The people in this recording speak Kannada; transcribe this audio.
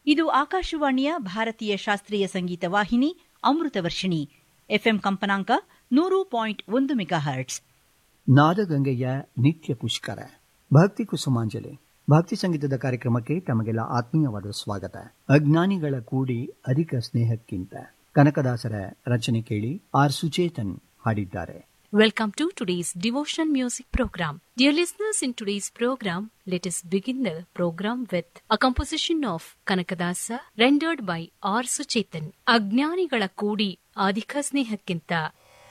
ಇದು ಆಕಾಶವಾಣಿಯ ಭಾರತೀಯ ಶಾಸ್ತ್ರೀಯ ಸಂಗೀತ ವಾಹಿನಿ ಅಮೃತವರ್ಷಿಣಿ ಎಫ್ಎಂ ಕಂಪನಾಂಕ ನೂರು ಪಾಯಿಂಟ್ ಒಂದು ಮೆಗಾ ಹರ್ಟ್ಸ್ ನಾದಗಂಗೆಯ ನಿತ್ಯ ಪುಷ್ಕರ ಭಕ್ತಿ ಕುಸುಮಾಂಜಲಿ ಭಕ್ತಿ ಸಂಗೀತದ ಕಾರ್ಯಕ್ರಮಕ್ಕೆ ತಮಗೆಲ್ಲ ಆತ್ಮೀಯವಾದ ಸ್ವಾಗತ ಅಜ್ಞಾನಿಗಳ ಕೂಡಿ ಅಧಿಕ ಸ್ನೇಹಕ್ಕಿಂತ ಕನಕದಾಸರ ರಚನೆ ಕೇಳಿ ಆರ್ ಸುಚೇತನ್ ಹಾಡಿದ್ದಾರೆ Welcome to today's devotion music program. Dear listeners, in today's program, let us begin the program with a composition of Kanakadasa rendered by R. Suchetan. ಅಜ್ಞಾನಿಗಳ ಕೂಡಿ ಅಧಿಕ ಸ್ನೇಹಕ್ಕಿಂತ